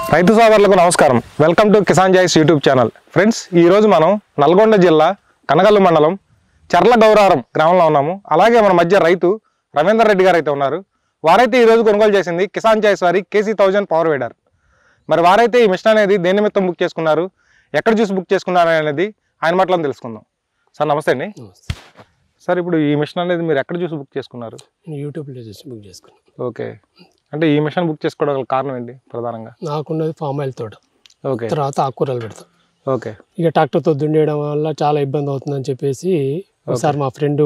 రైతు సోదరులకు నమస్కారం welcome to Kisan choice YouTube channel friends ఈ రోజు మనం నల్గొండ జిల్లా కనగల్లు మండలం చర్ల గౌరారం గ్రామంలో ఉన్నాము అలాగే మన మధ్య రైతు రవీందర్ రెడ్డి గారు అయితే ఉన్నారు వారైతే ఈ రోజు కొనుగోలు చేసింది కిసాన్ చాయిస్ వారి కేసీ థౌజండ్ పవర్ వేడర్ మరి వారైతే ఈ మిషన్ అనేది దేని నిమిత్తం బుక్ చేసుకున్నారు ఎక్కడ చూసి బుక్ చేసుకున్నారు అనేది ఆయన మాటలను తెలుసుకుందాం సార్ నమస్తే అండి నమస్తే. సార్ ఇప్పుడు ఈ మిషన్ అనేది మీరు ఎక్కడ చూసి బుక్ చేసుకున్నారు నేను యూట్యూబ్లో చూసి బుక్ చేసుకున్నాను ఓకే అంటే ఈ మిషన్ బుక్ చేసుకోవడం గల కారణం ఏంటి ప్రధానంగా నాకున్నది ఫామ్ ఆయిల్ తోట ఓకే తర్వాత ఆకుకూరలు పెడతాం ఓకే ఇక ట్రాక్టర్తో దున్నేయడం వల్ల చాలా ఇబ్బంది అవుతుందని చెప్పేసి ఒకసారి మా ఫ్రెండ్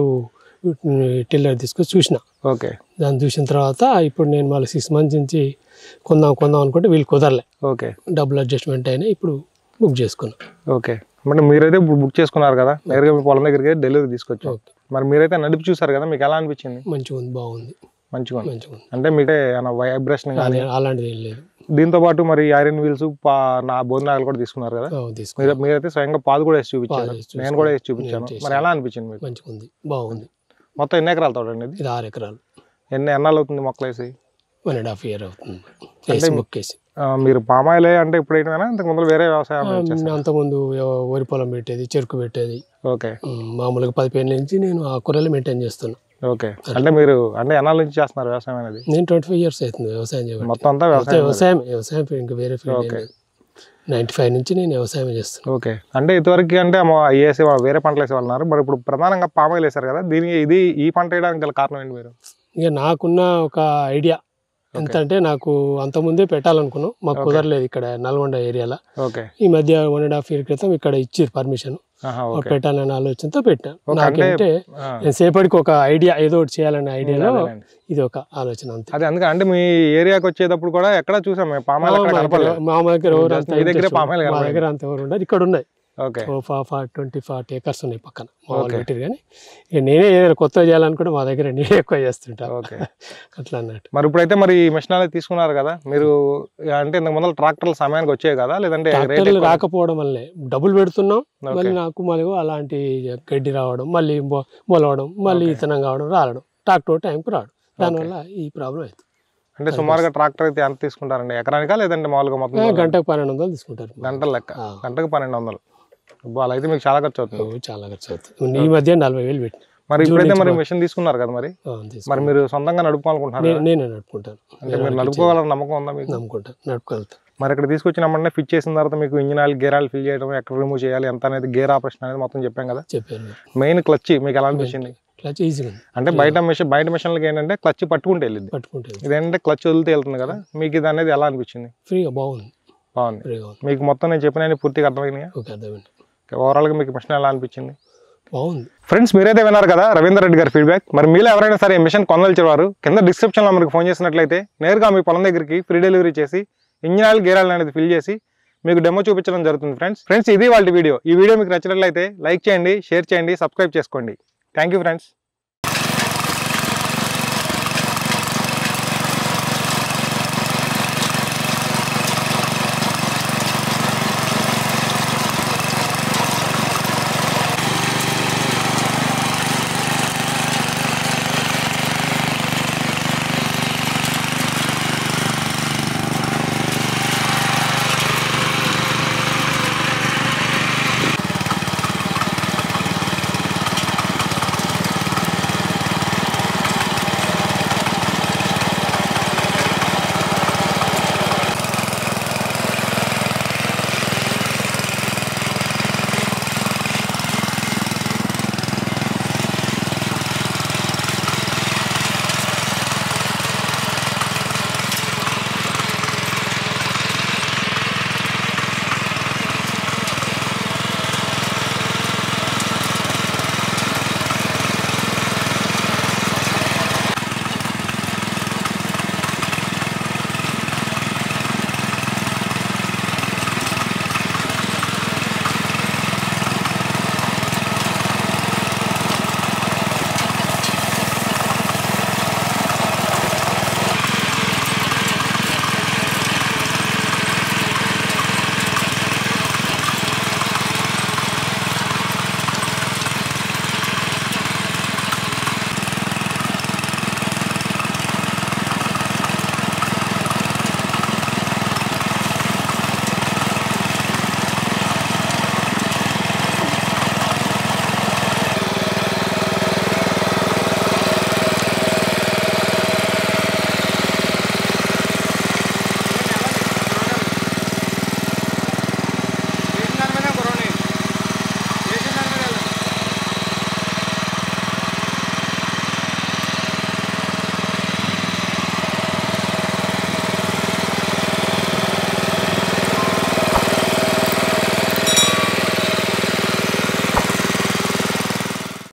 టిల్లర్ తీసుకొని చూసిన ఓకే దాన్ని చూసిన తర్వాత ఇప్పుడు నేను మళ్ళీ సిక్స్ మంత్స్ నుంచి కొందాం కొందాం అనుకుంటే వీళ్ళు కుదరలే ఓకే డబ్బులు అడ్జస్ట్మెంట్ అయినా ఇప్పుడు బుక్ చేసుకున్నాం ఓకే అంటే మీరైతే ఇప్పుడు బుక్ చేసుకున్నారు కదా నేరుగా మీ పొలం దగ్గరికి డెలివరీ తీసుకొచ్చాం ఓకే మరి మీరైతే నడిపి చూసారు కదా మీకు ఎలా అనిపించింది మంచిగా ఉంది బాగుంది మంచిగా ఉంది. మంచిగా ఉంది అంటే మీటే వైబ్రేషన్ కానీ అలా- అలాంటిది ఏం లేదు దీంతో పాటు మరి ఐరన్ వీల్స్ నా భోజనాలు కూడా తీసుకున్నారు కదా ఆ, తీసుకో మీరు మీరైతే స్వయంగా పాలు కూడా వేసి చూపించారు పాలు వేసి నేను కూడా వేసి చూపించాను నేను మరి ఎలా అనిపించింది మీకు మంచిగా ఉంది బాగుంది మొత్తం ఎన్ని ఎకరాలు తోటండి ఇది ఇది ఆరు ఎకరాలు ఎన్ని ఎన్నాళ్ళు అవుతుంది మొక్కలు వేసి వన్ అండ్ హాఫ్ ఇయర్ అవుతుంది వేసి బుక్ వేసి ఆ, మీరు పామాయిలే అంటే ఇప్పుడు ఏంటైనా ఇంతకు ముందు వేరే వ్యవసాయం చేస్తారు అంతకుముందు ఎవ- వరి పొలం పెట్టేది చెరుకు పెట్టేది ఓకే ఉమ్, మామూలుగా పదిహేను నుంచి నేను ఆ కూరలు మెయింటైన్ చేస్తున్నా ఓకే అంటే మీరు అంటే ఎన్నాళ్ళ నుంచి చేస్తున్నారు వ్యవసాయం అనేది నేను ట్వంటీ ఫైవ్ ఇయర్స్ అవుతుంది వ్యవసాయం చేయబట్టి మొత్తం అంతా వ్యవసాయం వ్యవసాయం వ్యవసాయం ఇంకా వేరే ఫీల్డ్ నైంటీ ఫైవ్ నుంచి నేను వ్యవసాయం చేస్తున్నాను ఓకే అంటే ఇదివరకు అంటే వేసే వేరే పంటలు వేసేవాళ్ళన్నారు మరి ఇప్పుడు ప్రధానంగా పామాయిల్ వేశారు కదా దీనికి ఇది ఈ పంట వేయడానికి గల కారణం ఏంటి మీరు ఇక నాకున్న ఒక ఐడియా ఎంత అంటే నాకు అంతకుముందే పెట్టాలనుకున్నాం మాకు కుదరలేదు ఇక్కడ నల్గొండ ఏరియాలో ఓకే ఈ మధ్య వన్ అండ్ హాఫ్ ఇయర్ క్రితం ఇక్కడ ఇచ్చారు పర్మిషన్ ఆహా, ఓకే పెట్టాలనే ఆలోచనతో పెట్టాను ఓకే, నాకంటే ఆ, నేను సేపటికి ఒక ఐడియా ఏదో ఒకటి చేయాలనే ఐడియాలో అదేలేండి. ఇది ఒక ఆలోచన అంతే అదే అందుకే అంటే మీ ఏరియాకి వచ్చేటప్పుడు కూడా ఎక్కడ చూసాం మేము పామాయిల్ ఎక్కడ మా కనపడలేదు దగ్గర- మా దగ్గర ఎవరు Just అంత మీ దగ్గరే interest పామాయిల్ ఉండదు. మా కనపడింది. దగ్గర అంత ఎవరు ఉండదు ఇక్కడ ఉన్నాయి ఓకే ఓ ఫా ఫా ట్వంటీ ఫార్టీ ఏకర్స్ ఉన్నాయి పక్కన మా వాళ్ళు Okay. పెట్టారు కానీ ఇక నేనే ఏదైనా కొత్తగా చేయాలనుకుంటే మా దగ్గర నేనే ఎక్కువ చేస్తుంటా ఓకే అట్లా అన్నట్టు మరి ఇప్పుడైతే మరి ఈ మిషన్ అనేది తీసుకున్నారు కదా మీరు అంటే ఇంతకు ముందు ట్రాక్టర్లు సమయానికి వచ్చాయి కదా లేదంటే రేట్ ట్రాక్టర్లు రాకపోవడం వల్లే డబ్బులు పెడుతున్నాం ఓకే. మళ్ళీ నాకు మళ్ళీ అలాంటి గడ్డి రావడం మళ్ళీ మొ- మొలవడం మళ్ళీ ఇతనం కావడం రావడం ట్రాక్టర్ టైంకి రావడం దానివల్ల ఈ ప్రాబ్లం అవుతుంది అంటే సుమారుగా ట్రాక్టర్ అయితే ఎంత తీసుకుంటారండి ఎకరానికా లేదంటే మామూలుగా మొత్తం ఆ, గంటకు పన్నెండు వందలు తీసుకుంటారు గంటల లెక్క ఆ. గంటకు పన్నెండు వందలు అబ్బా, అలా అయితే మీకు చాలా ఖర్చు అవుతుంది ఓ, చాలా ఖర్చు అవుతుంది ఈ మధ్య నలభై వేలు పెట్టి మరి ఇప్పుడైతే మరి మిషన్ తీసుకున్నారు కదా మరి తీసుకుంటాను మరి మీరు సొంతంగా నడుపుకోవాలనుకుంటున్నారు కదా? నేనే నడుపుకుంటాను అంటే మీరు నడుపుకోవాలని నమ్మకం ఉందా మీకు నమ్ముకుంటాను నడుపుకెళ్తాను మరి ఇక్కడ తీసుకొచ్చినమ్మనే ఫిట్ చేసిన తర్వాత మీకు engine oil gear oil fill చేయడం ఎక్కడ రిమూవ్ చేయాలి ఎంత అనేది గేర్ ఆపరేషన్ అనేది మొత్తం చెప్పాం కదా చెప్పాను మెయిన్ క్లచ్ మీకు ఎలా అనిపించింది క్లచ్ ఈజీగా ఉంది అంటే బయట మిషన్ బయట మిషన్లకి ఏంటంటే క్లచ్ పట్టుకుంటే వెళ్ళింది పట్టుకుంటుంది ఇదేంటంటే క్లచ్ వదిలితే వెళ్తుంది కదా మీకు ఇది అనేది ఎలా అనిపించింది ఫ్రీగా బాగుంది బాగుంది ఫ్రీగా ఉంది మీకు మొత్తం నేను చెప్పిన పూర్తిగా అర్థమైంది ఓకే అర్థమైంది ఓవరాల్గా మీకు మిషన్ ఎలా అనిపించింది బాగుంది ఫ్రెండ్స్ మీరైతే విన్నారు కదా రవీందర్ రెడ్డి గారి ఫీడ్బ్యాక్ మరి మీలో ఎవరైనా సరే ఈ మిషన్ కొనదలిచేవారు కింద డిస్క్రిప్షన్లో మనకు ఫోన్ చేసినట్లయితే నేరుగా మీ పొలం దగ్గరికి ఫ్రీ డెలివరీ చేసి ఇంజిన్ ఆయిల్ గేర్ ఆయిల్ అనేది ఫిల్ చేసి మీకు డెమో చూపించడం జరుగుతుంది ఫ్రెండ్స్ ఫ్రెండ్స్ ఇది వాళ్ళ వీడియో ఈ వీడియో మీకు నచ్చినట్లయితే లైక్ చేయండి షేర్ చేయండి సబ్స్క్రైబ్ చేసుకోండి థ్యాంక్ యూ ఫ్రెండ్స్